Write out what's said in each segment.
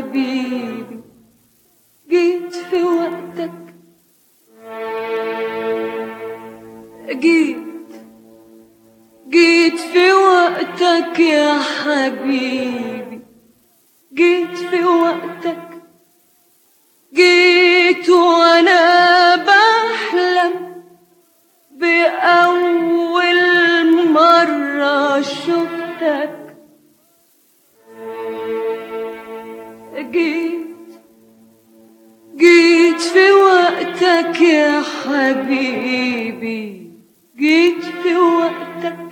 حبيبي جيت في وقتك جيت جيت في وقتك يا حبيبي جيت في وقتك جيت وانا بحلم بأول مرة شفتك جيت جيت في وقتك يا حبيبي جيت في وقتك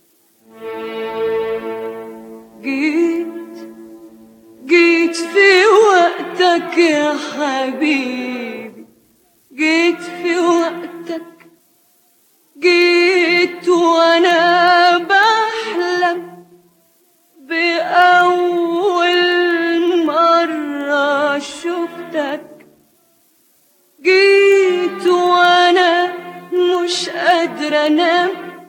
جيت جيت في وقتك يا حبيبي جيت في وقتك جيت وانا بحلم بأول مرة شفتك جيت وانا مش قادرة انام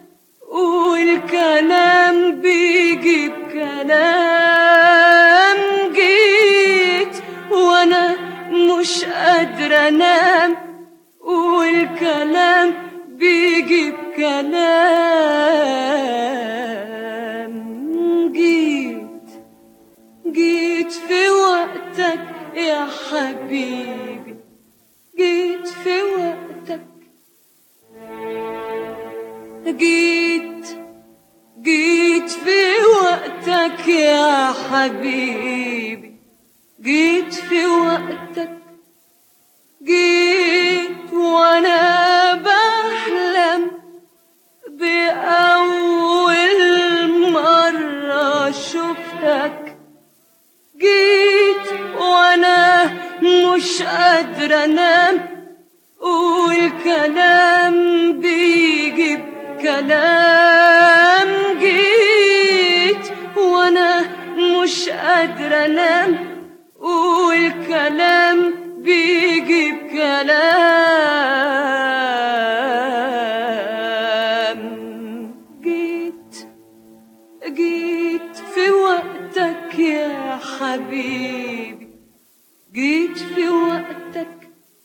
والكلام بيجيب كلام جيت وانا مش قادرة انام والكلام بيجيب كلام جيت جيت في وقتك يا حبيبي جيت في وقتك جيت جيت في وقتك يا حبيبي جيت في وقتك جيت وانا بحلم بأول مرة شفتك جيت وانا مش قادرة انام والكلام بيجيب كلام جيت وانا مش قادرة انام والكلام بيجيب كلام جيت جيت في وقتك يا حبيبي جيت في وقتك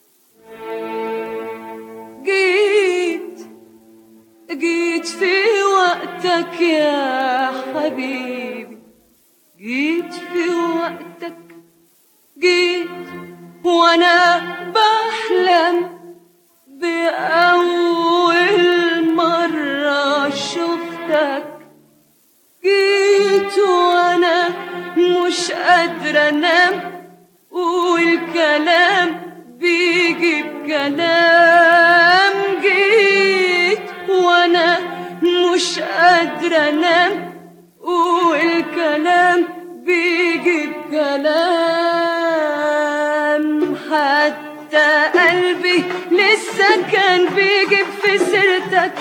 جيت جيت في وقتك يا حبيبي جيت في وقتك جيت وانا بحلم بأول مرة شفتك جيت وانا مش قادرة انام والكلام بيجيب كلام جيت وانا مش قادرة انام والكلام بيجيب كلام حتى قلبي لسه كان بيجيب في سيرتك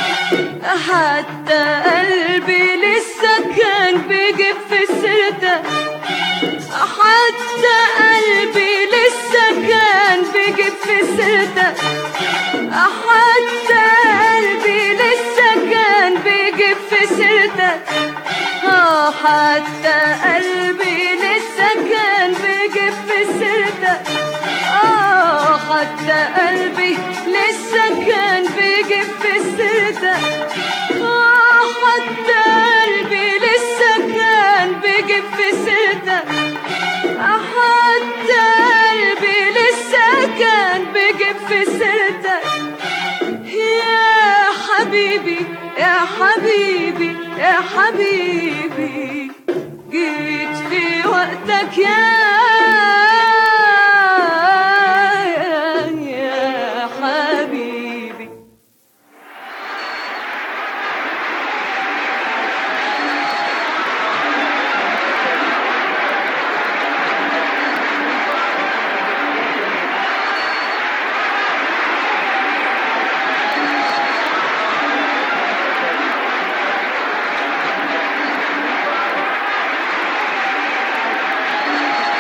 حتى قلبي لسه كان بيجيب في سيرتك حتى قلبي لسه كان بيجيب في سيرتك حتى قلبي لسه كان بيجيب في سيرتك آه حتى قلبي لسه كان بيجيب في سيرتك آه حتى قلبي لسه كان بيجيب في سيرتك آه حتى قلبي لسه كان بيجيب في سيرتك حتى قلبي لسه كان بيجيب في سيرتك يا حبيبي يا حبيبي يا حبيبي جيت في وقتك يا يا حبيبي Thank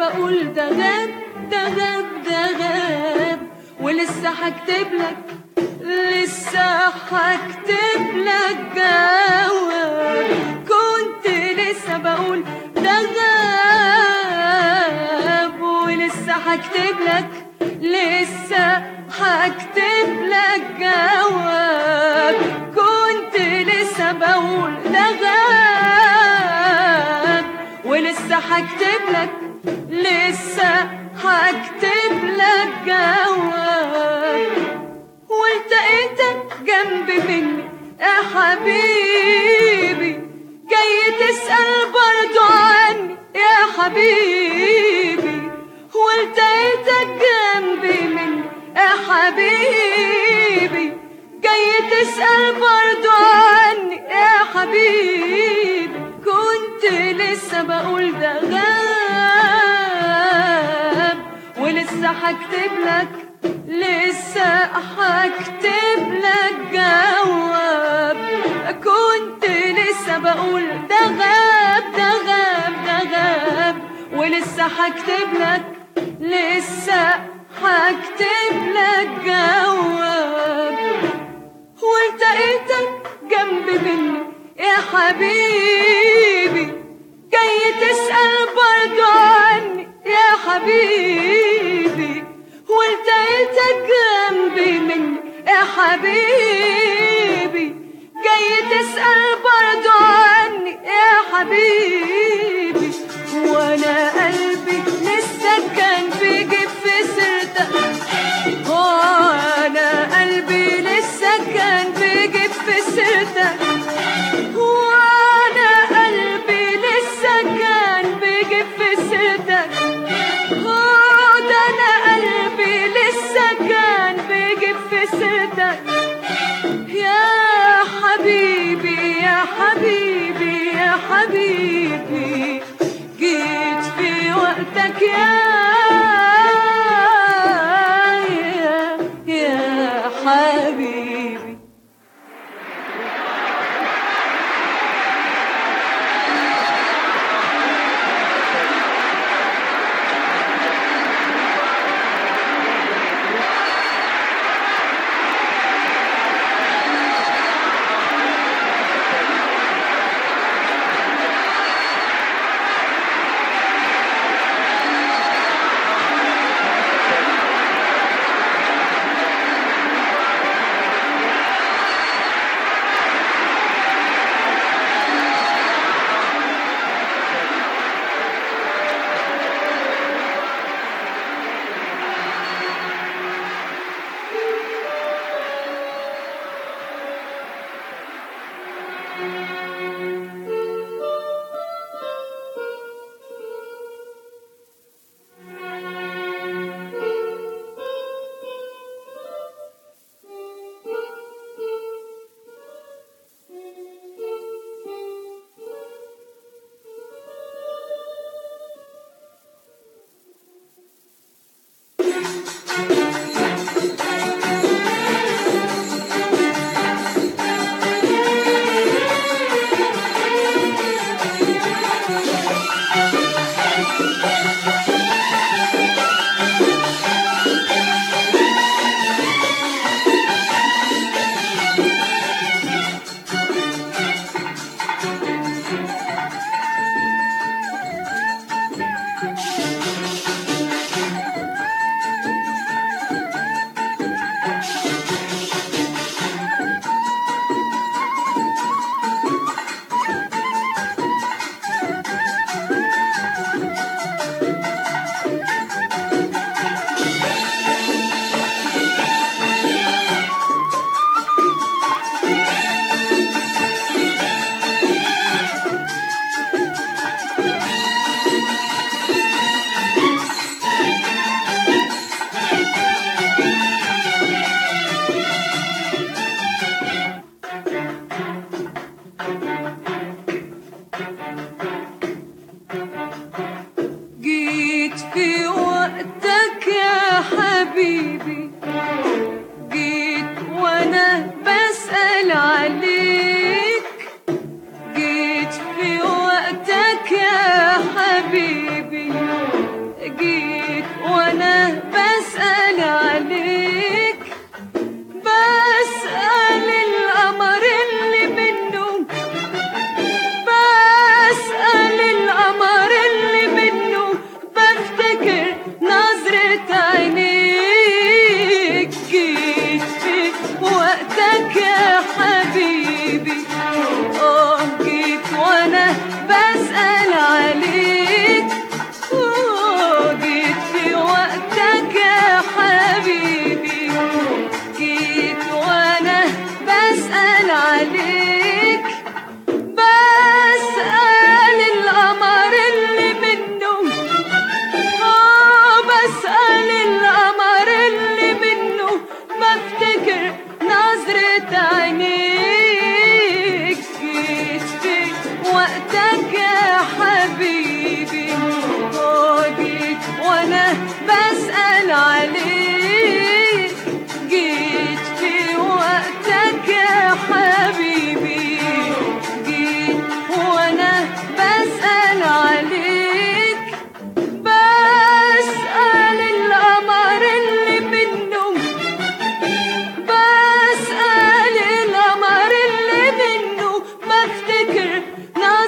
بقول ده غاب ده غاب ده غاب ولسه هكتب لك لسه هكتب لك جواب كنت لسه بقول ده غاب ولسه هكتب لك لسه هكتب لك جواب كنت لسه بقول ده غاب ولسه هكتب لك لسه هكتب لك جواب والتقيتك جنب مني يا حبيبي جاي تسأل برضو عني يا حبيبي والتقيتك جنب مني يا حبيبي جاي تسأل برضو عني يا حبيبي كنت لسه بقول ده غاب ولسه هكتب لك لسه هكتب لك جواب كنت لسه بقول ده غاب ده غاب ده غاب ولسه هكتب لك لسه هكتب لك جواب والتقيتك جنب مني يا حبيبي جاي تسأل برضو عني يا حبيبي والتقيتك جنبي مني يا حبيبي جاي تسأل برضو عني يا حبيبي وانا قلبي لسه كان بيجيب في سيرتك وانا قلبي لسه كان بيجيب في سيرتك وانا قلبي لسه كان بيجيب في سيرتك آه، ده انا قلبي لسه كان بيجيب في سيرتك يا حبيبي يا حبيبي يا حبيبي جيت في وقتك يا يا, يا حبيبي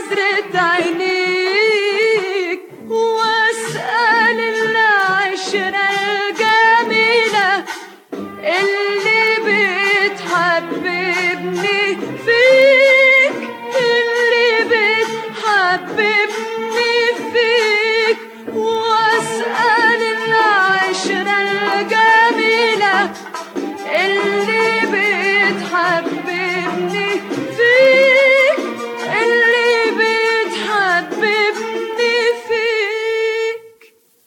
نظرة عينيك واسأل العشرة الجميلة اللي بتحببني فيك اللي بتحببني فيك واسأل العشرة الجميلة اللي بتحببني فيك اللي بتحببني فيك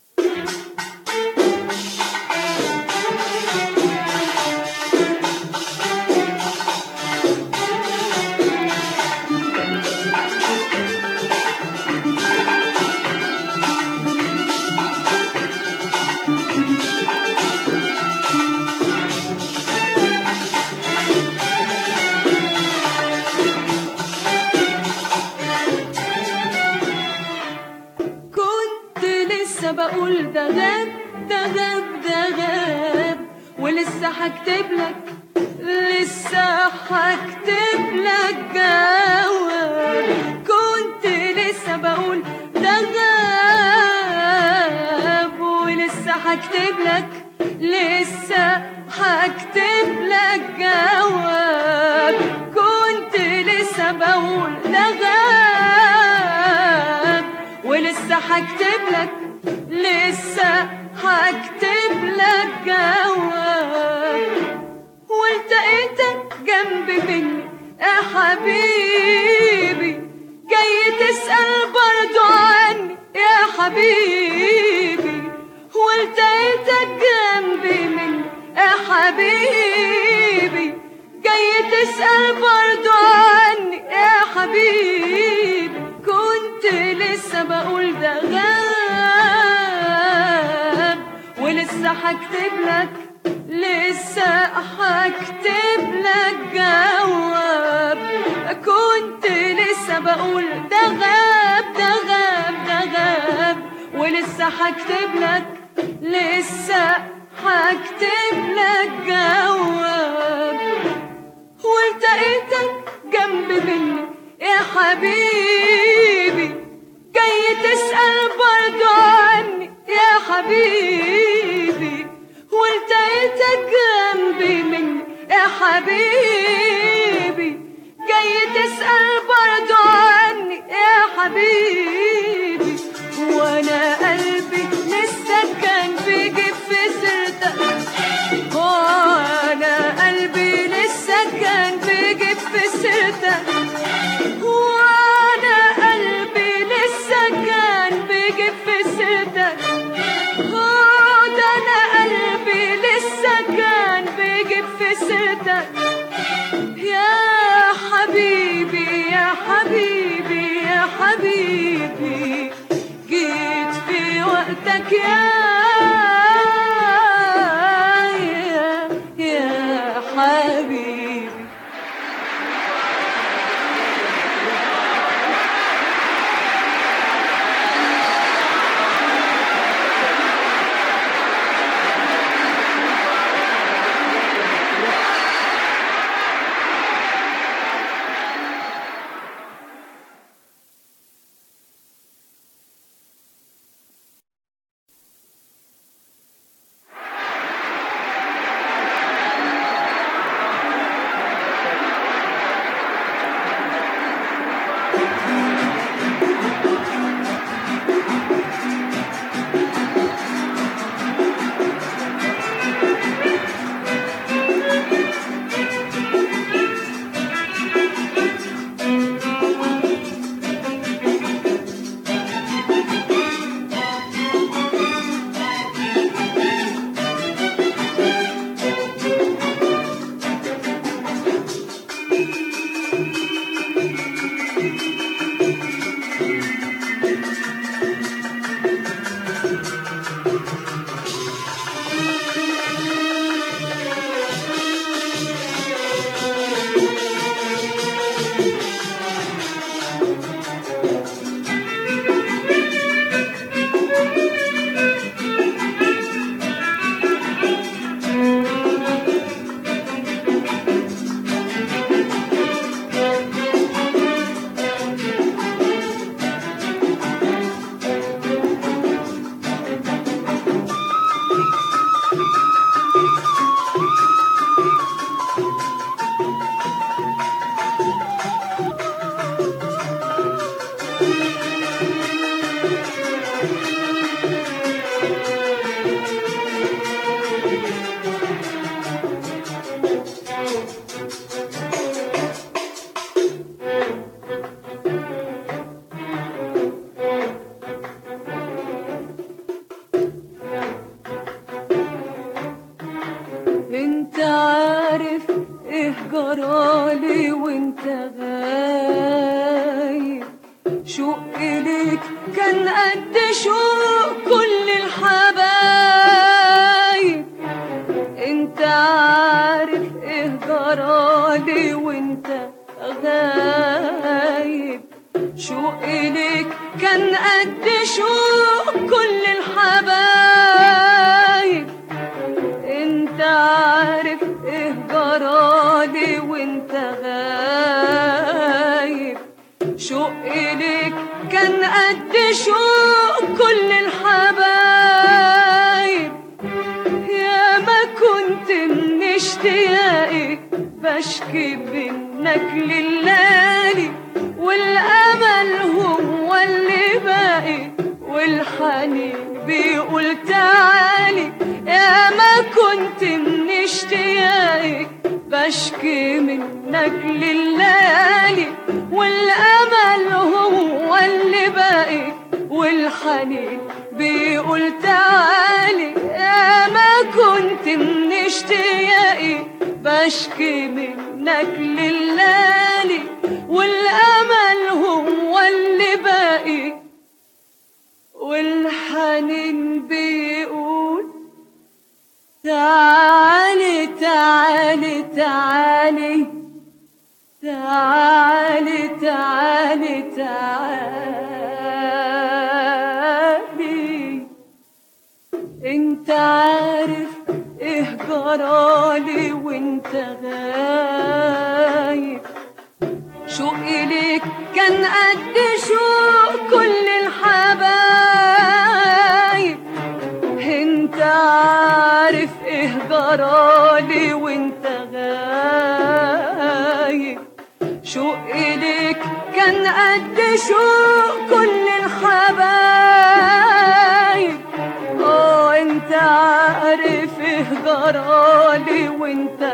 كنت لسه بقول ده غاب ده غاب ده غاب ولسه هكتب لك لسه هكتب لك جواب كنت لسه بقول ده غاب ولسه هكتب لك لسه هكتب لك جواب كنت لسه بقول ده غاب ولسه هكتب لك لسه هكتب لك جواب والتقيتك جنب مني يا حبيبي جاي تسأل برضو عني يا حبيبي والتقيتك جنب مني يا حبيبي جاي تسأل برضو عني يا حبيبي كنت لسه بقول ده غاب ولسه هكتب لك لسه هكتب لك جواب كنت لسه بقول ده غاب ده غاب ده غاب ولسه هكتب لك لسه هكتب لك جواب والتقيتك جنب مني يا حبيبي جاي تسأل برضو عني يا حبيبي والتقيتك جنبي مني يا حبيبي جاي تسأل برضو عني يا حبيبي وانا قلبي لسه كان بيجيب في سيرتك وانا قلبي لسه كان بيجيب في سيرتك وانا قلبي لسه كان بيجيب في سيرتك آه، ده انا قلبي لسه كان بيجيب في سيرتك يا حبيبي يا حبيبي يا حبيبي جيت في وقتك يا يا, يا حبيبي شوق ليك كان قد شوق كل الحبايب انت عارف ايه جرالي وانت غايب شوق ليك كان قد شوق كل الحبايب انت عارف ايه جرالي وانت غايب شوق ليك كان قد شوق كل الحبايب يا ما كنت من اشتياقي بشكي منك لليالي والامل هو اللي باقي والحنين بيقول تعالي يا ما كنت من اشتياقي بشكي منك لليالي والامل هو اللي باقي والحنين بيقول تعالي يا ما كنت من اشتياقي بشكي منك لليالي والامل هو اللي باقي والحنين بيقول تعالي تعالي تعالي تعالي تعالي تعالي انت عارف ايه جرالي وانت غايب شوقي ليك كان قد شوق كل الحبايب انت عارف ايه جرالي وانت غايب شوقي ليك كان قد شوق كل الحبايب اه انت عارف ايه جرالي وانت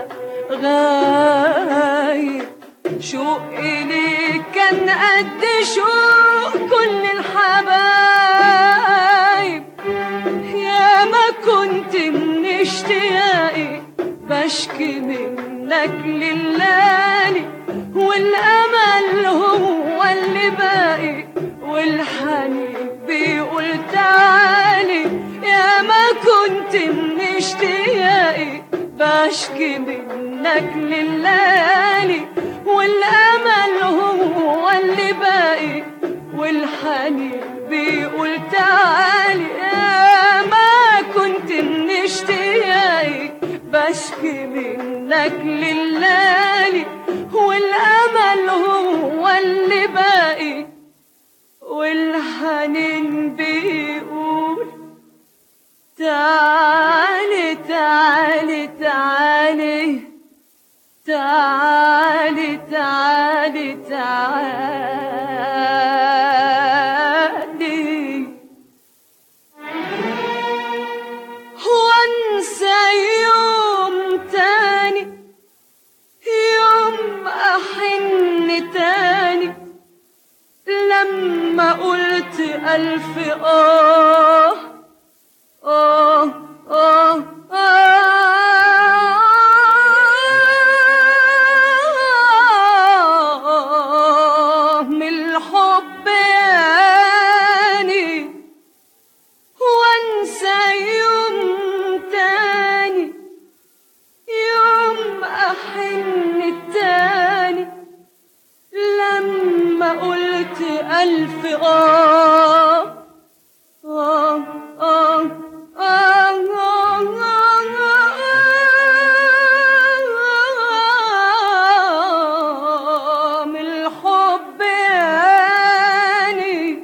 غايب شوقي ليك كان قد شوق كل الحبايب يا ما كنت من اشتياقي بشكي منك لليالي والامل هو اللي باقي والحنين بيقول تعالي يا ما كنت من اشتياقي بشكي منك لليالي والامل هو اللي باقي والحنين بيقول تعالي يا ما كنت من اشتياقي بشكي منك لليالي والامل هو اللي باقي والحنين بيقول تعالي تعالي تعالي تعالي تعالي تعالي وانسى يوم تاني يوم احن تاني لما قلت الف اه اه اه آه من الحب يعني وانسى يوم تاني يوم احن تاني لما قلت الف اه آه آه آه آه آه من الحب يعني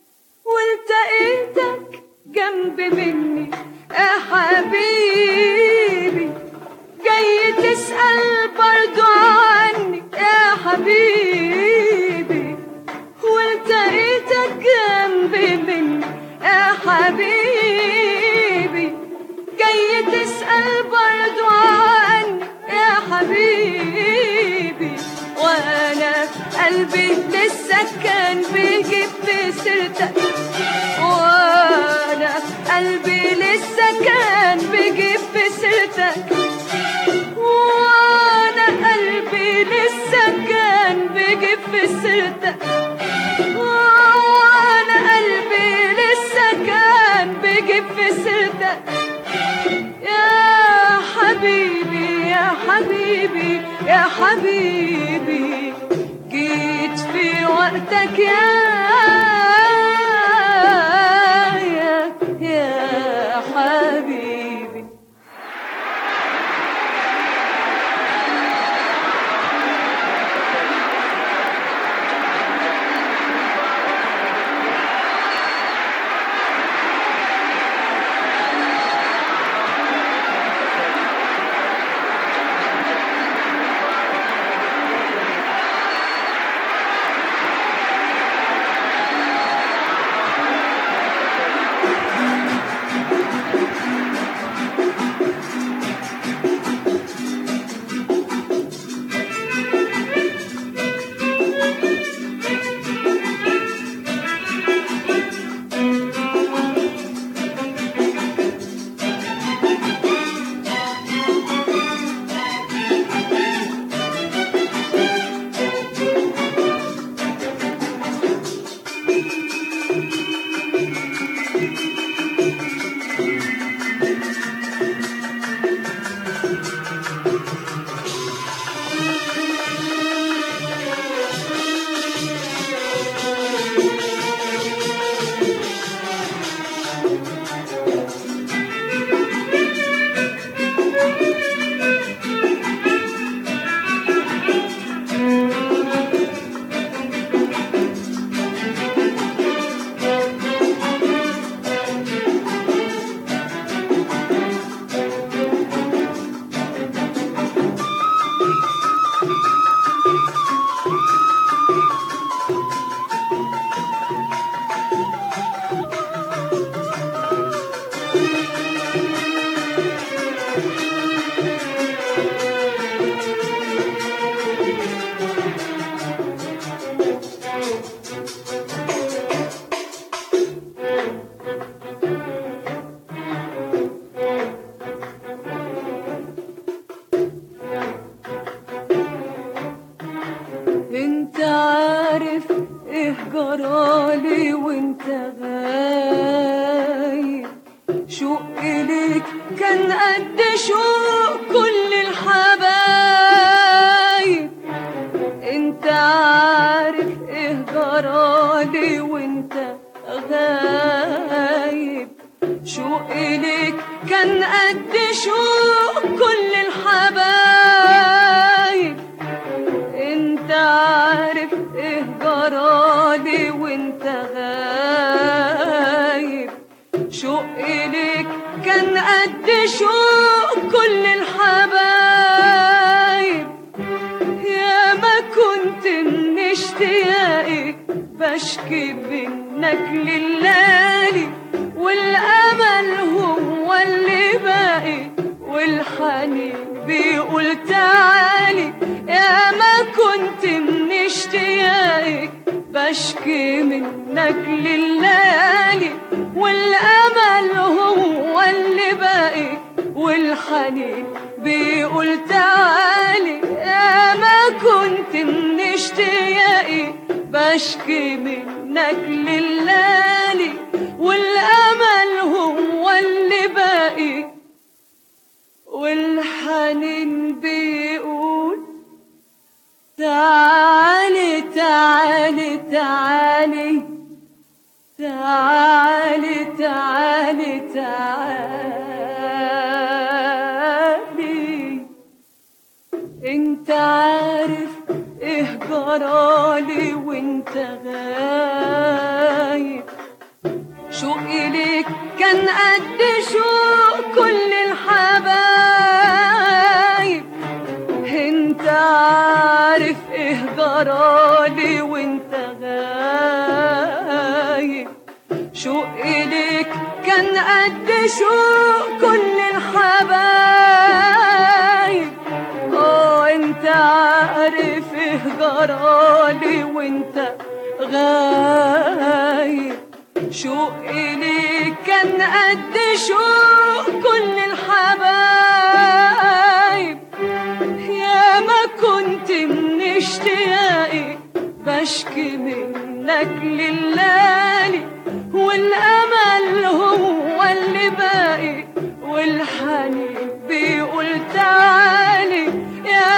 والتقيتك جنب مني يا حبيبي جاي تسأل برضو عني يا حبيبي والتقيتك جنب مني يا حبيبي جاي تسأل برضو عني يا حبيبي وانا قلبي لسه كان بيجيب في سيرتك وانا قلبي لسه كان بيجيب في سيرتك وانا قلبي لسه كان بيجيب في سيرتك حبيبي يا حبيبي جيت في وقتك يا يا يا حبيبي انت عارف ايه جرالي وانت غايب شوق ليك كان قد شوق كل الحبايب انت عارف ايه جرالي وانت غايب شوق ليك كان قد شوق كل الحبايب انت عارف ايه جرالي وانت غايب شوق ليك كان قد شوق كل الحبايب يا ما كنت من اشتياقي بشكي منك لليالي والامل هو اللي باقي والحنين بيقول تعالي يا ما كنت من اشتياقي بشكي منك لليالي والامل هو اللي باقي والحنين بيقول تعالي يا ما كنت من اشتياقي بشكي منك لليالي والامل هو اللي باقي والحنين بيقول تعالي تعالي تعالي تعالي تعالي تعالي انت عارف ايه جرالي وانت غايب شوقي ليك كان قد شوق كل الحبايب انت عارف ايه جرالي وانت غايب شوقي ليك كان قد شوق كل الحبايب اه انت عارف ايه جرالي وانت غايب شوقي ليك كان قد شوق كل الحبايب يا ما كنت من اشتياقي بشكي منك لليالي والامل هو اللي باقي والحنين بيقول تعالي يا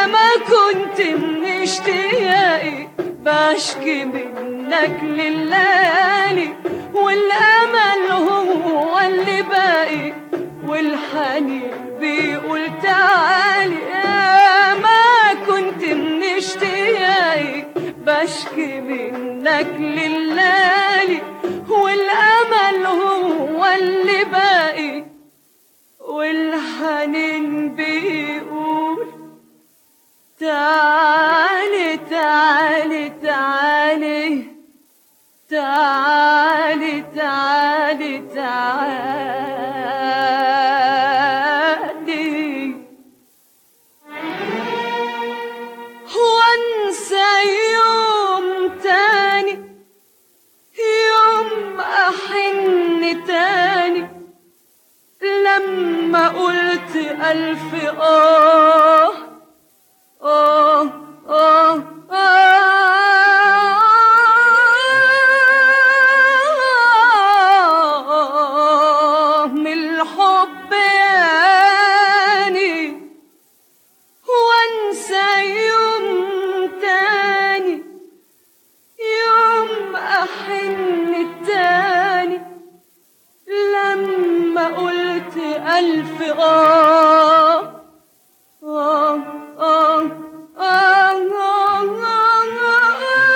اشتياقي بشكي منك لليالي والامل هو اللي باقي والحنين بيقول تعالي يا ما كنت من اشتياقي بشكي منك لليالي والامل هو اللي باقي والحنين بيقول تعالي تعالي تعالي تعالي تعالي تعالي وانسى يوم تاني يوم احن تاني لما قلت ألف آه آه آه آه من الحب يعني وانسى يوم تاني يوم أحن تاني لما قلت ألف آه آه آه آه آه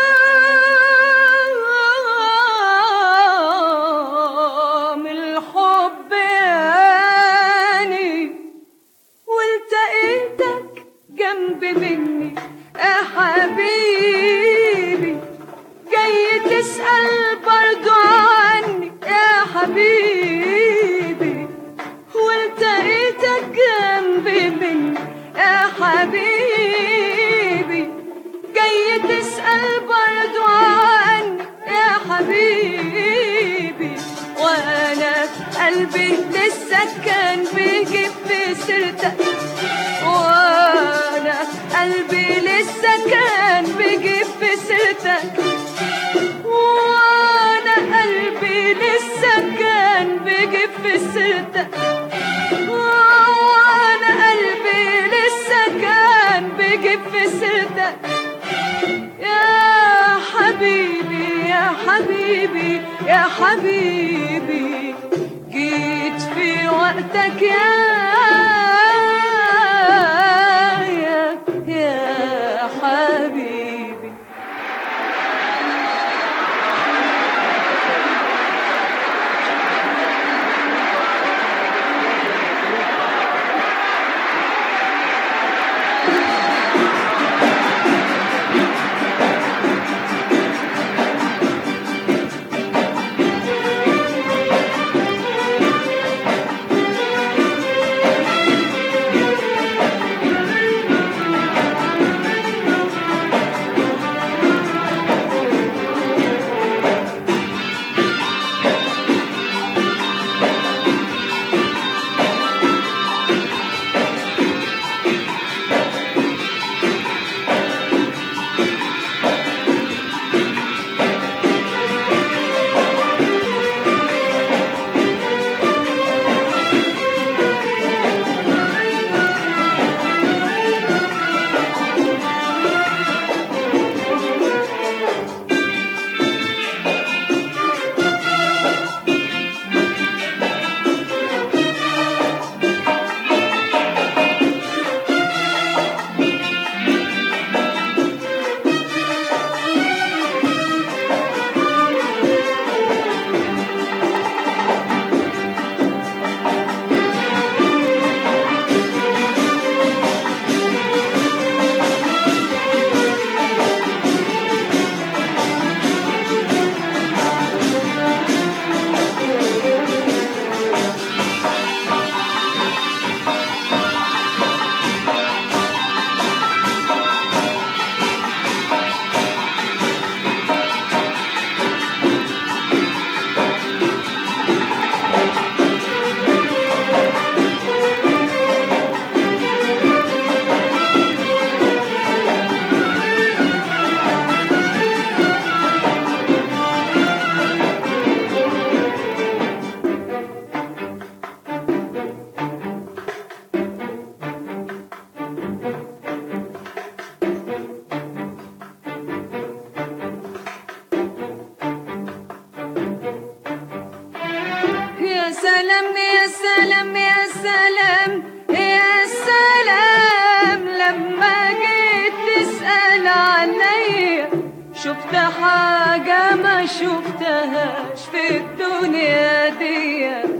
آه من الحب يعني والتقيتك جنب مني يا حبيبي جاي تسأل برضو عني يا حبيبي والتقيتك جنب مني يا حبيبي جاي تسأل برضو عني يا حبيبي وانا قلبي لسه كان بيجيب في سيرتك وانا قلبي لسه كان بيجيب في سيرتك وانا قلبي لسه كان بيجيب في سيرتك وانا قلبي لسه كان بيجيب في سيرتك يا حبيبي يا حبيبي يا حبيبي جيت في وقتك يا يا يا حبيبي سلام يا سلام يا سلام يا سلام لما جيت تسأل عليا شفت حاجة ما شفتهاش في الدنيا دي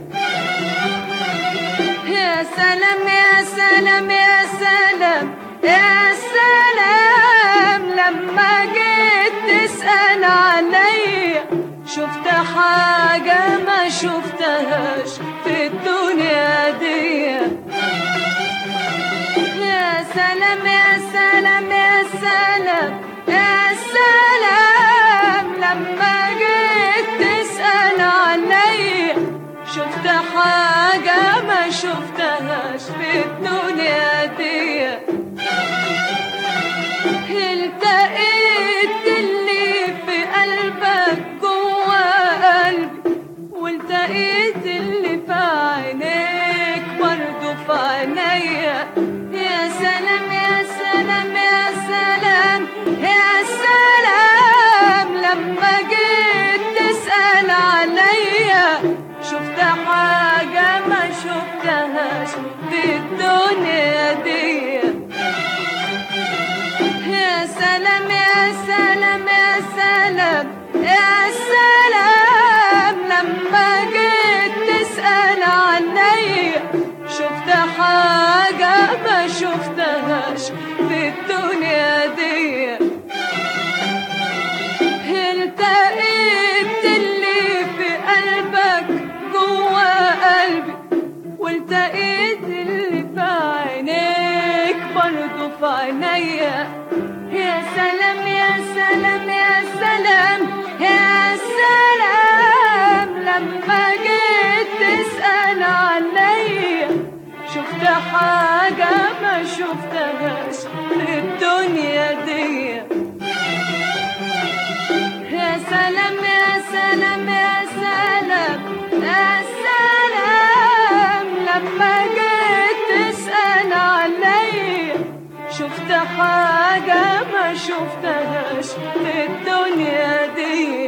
يا سلام يا سلام يا سلام يا سلام لما جيت تسأل عليا شفت حاجة ما شفتهاش في الدنيا دي يا سلام يا سلام يا سلام يا سلام لما جيت تسأل عليا شفت حاجة ما شفتهاش في الدنيا دي التقيت اللي في قلبك جوا قلبي والتقيت اللي في عينيك برضه في عينيا يا سلام يا سلام يا سلام يا سلام لما جيت تسأل عليا شفت حاجة ما شفتهاش في الدنيا دي يا سلام يا سلام يا سلام يا سلام لما جيت تسأل عني شفت حاجة ما شفتهاش في الدنيا دي التقيت اللي في قلبك جوا قلبي والتقيت اللي في عينيك برضه في عينيا يا سلام يا سلام يا سلام يا سلام لما جيت تسأل عليا شفت حاجة ما شفتهاش في الدنيا دي يا سلام يا سلام يا سلام يا سلام لما جيت تسأل عليا شفت حاجة ما شفتهاش في الدنيا دي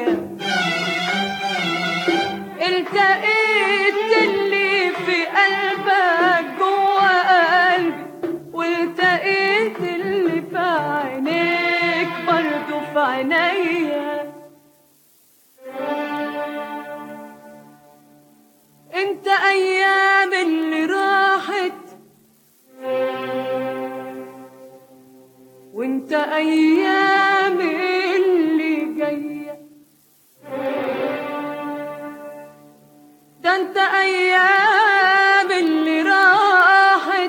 التقيت اللي في قلبك جوا قلبي والتقيت اللي في عينيك برضه في عينيا انت ايام اللي راحت وانت ايام اللي جايه ده انت ايام اللي راحت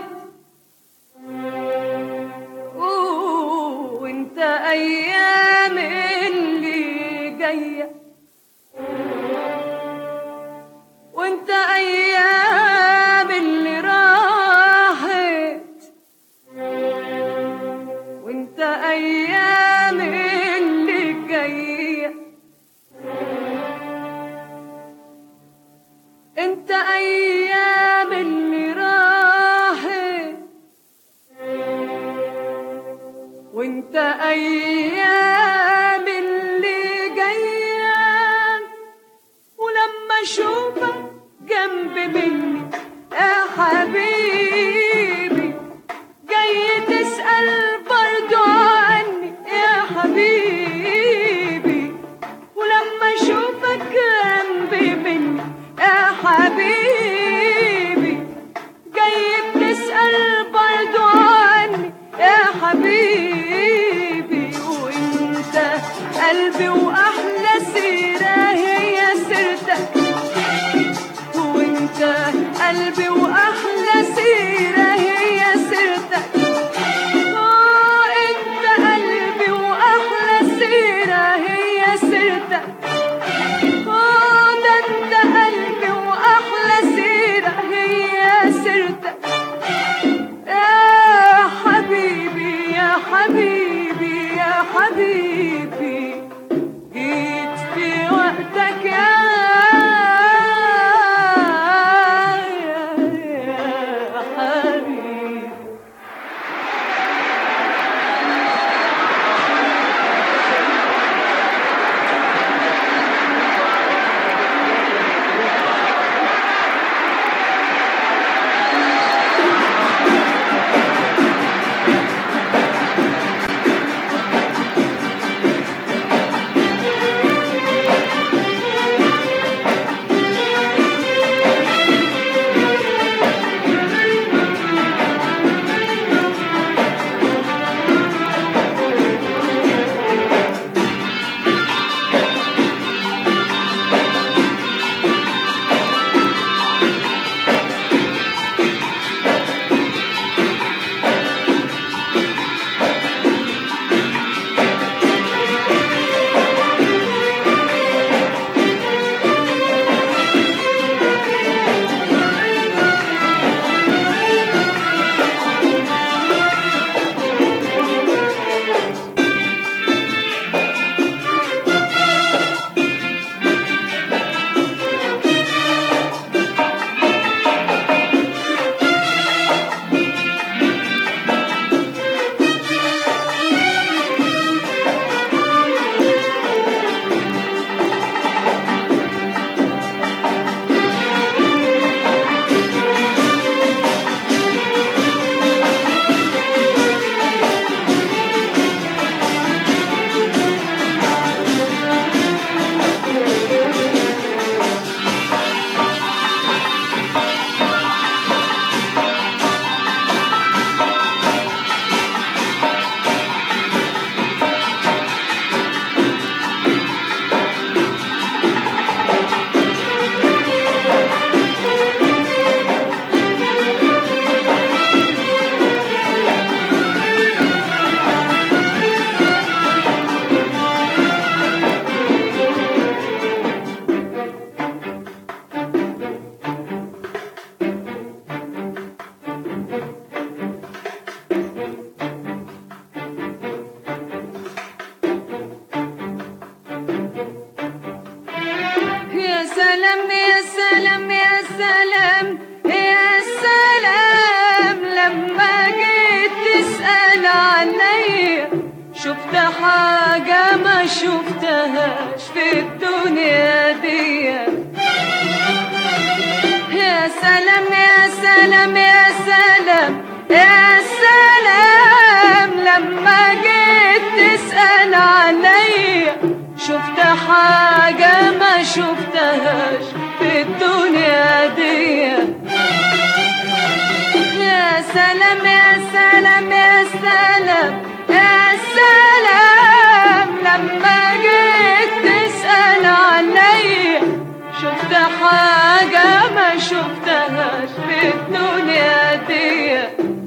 أوه، وانت ايام اللي جايه وانت ايام اللي راحت وانت ايام اللي جايه انت ايام اللي راحت وانت ايام اللي جايه ولما اشوفك جنب مني يا حبيبي جاي تسأل برضو عني يا حبيبي ولما اشوفك جنب مني يا حبيبي جاي بتسأل برضو عني يا حبيبي وانت قلبي واحلى سيرة هي سيرتك وانت قلبي واحلى سيرة هي سيرتك آه، انت قلبي واحلى سيرة هي سيرتك آه، ده انت قلبي واحلى سيرة هي سيرتك يا حبيبي يا حبيبي يا حبيبي جيت في وقتك يا يا حبيبي سلام يا سلام يا سلام يا سلام لما جيت تسأل عليا شفت حاجة ما شفتهاش في الدنيا دي يا سلام يا سلام يا سلام يا سلام لما جيت تسأل عليا شفت حاجة ما شفتهاش في الدنيا دي يا سلام يا سلام يا سلام يا سلام لما جيت تسأل عليا شفت حاجة ما شفتهاش في الدنيا دي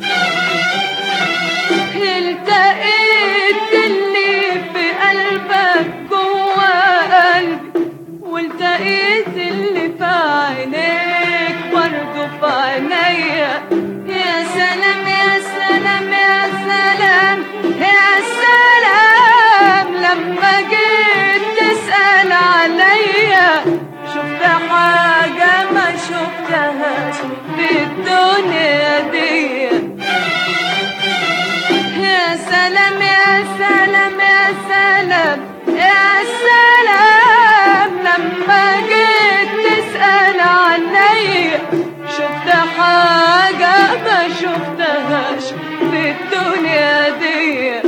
التقيت اللي في قلبك جوا قلبي والتقيت اللي في عينيك برضه في عينيا يا سلام يا سلام يا سلام يا سلام لما جيت تسأل عليا شفت حاجة ما شفتهاش في الدنيا دي يا سلام يا سلام يا سلام يا سلام لما جيت تسأل عني شفت حاجة ما شفتهاش في الدنيا دي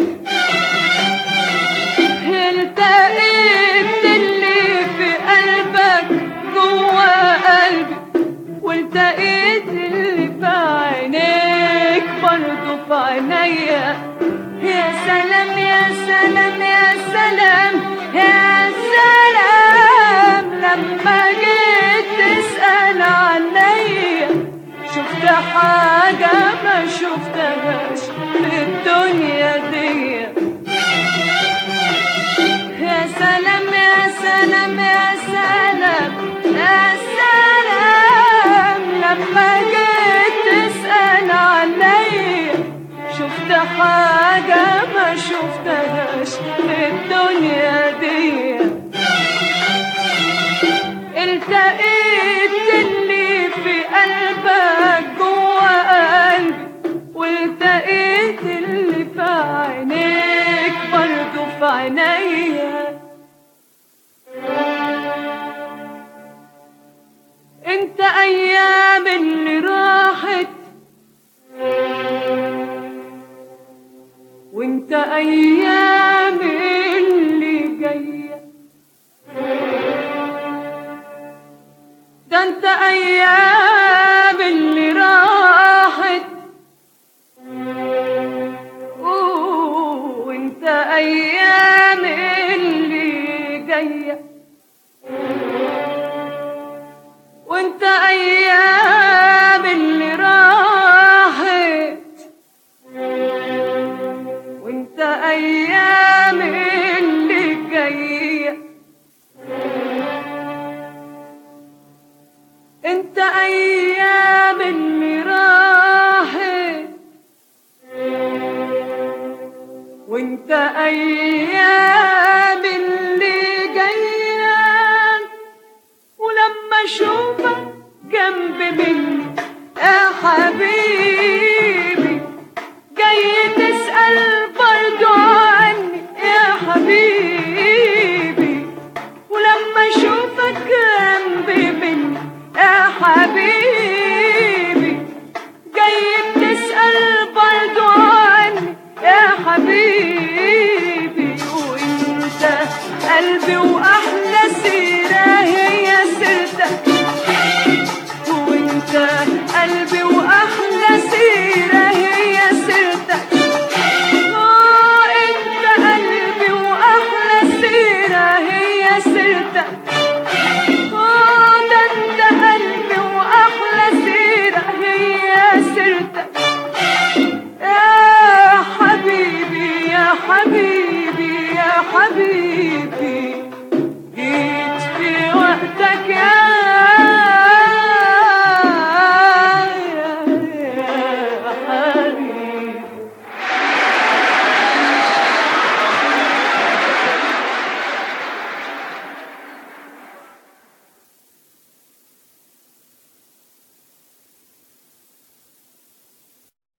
التقيت اللي في قلبك جوا قلبي والتقيت اللي في عينيك برضه في عينيا يا سلام يا سلام يا سلام يا سلام لما جيت تسأل عليا شفت حاجة ما شفتهاش في الدنيا دي يا سلام يا سلام يا سلام يا سلام لما جيت تسأل عليا شفت حاجة ما شفتهاش في الدنيا دي التقيت اللي في قلبك جوا قلبي والتقيت اللي في عينيك برضه في عينيا انت ايام اللي راحت وانت ايام اللي جايه ده انت ايام اللي راحت أوه، وانت ايام اللي جايه وانت ايام اللي راحت وانت ايام اللي جايه انت ايام اللي راحت وانت ايام اللي جايه ولما اشوفك جنب مني يا حبيبي جاي تسأل برضو عني يا حبيبي ولما اشوفك جنب مني يا حبيبي جاي بتسأل برضو عني يا حبيبي وانت قلبي واحلى سيرة هي سيرتك وانت قلبي واحلى سيرة هي سيرتك اه انت قلبي واحلى سيرة هي سيرتك اه ده انت قلبي واحلى سيرة هي سيرتك يا حبيبي يا حبيبي يا حبيبي جيت في وقتك يا